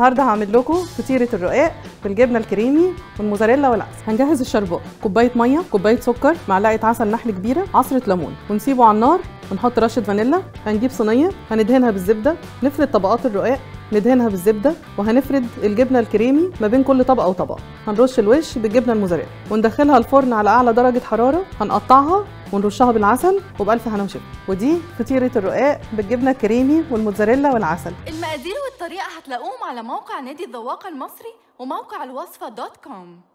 النهارده هعمل لكم فطيره الرقاق بالجبنه الكريمي والموزاريلا والعسل هنجهز الشربات كوبايه ميه كوبايه سكر معلقه عسل نحل كبيره عصره ليمون ونسيبه على النار ونحط رشه فانيلا هنجيب صينيه هندهنها بالزبده نفرد طبقات الرقاق ندهنها بالزبده وهنفرد الجبنه الكريمي ما بين كل طبقه وطبقه هنرش الوش بالجبنه الموزاريلا وندخلها الفرن على اعلى درجه حراره هنقطعها ونرشها بالعسل وبألف هنا وشفا ودي فطيره الرقاق بالجبنه الكريمي والموتزاريلا والعسل المقادير والطريقة هتلاقوهم على موقع نادي الذواق المصري وموقع الوصفة دوت كوم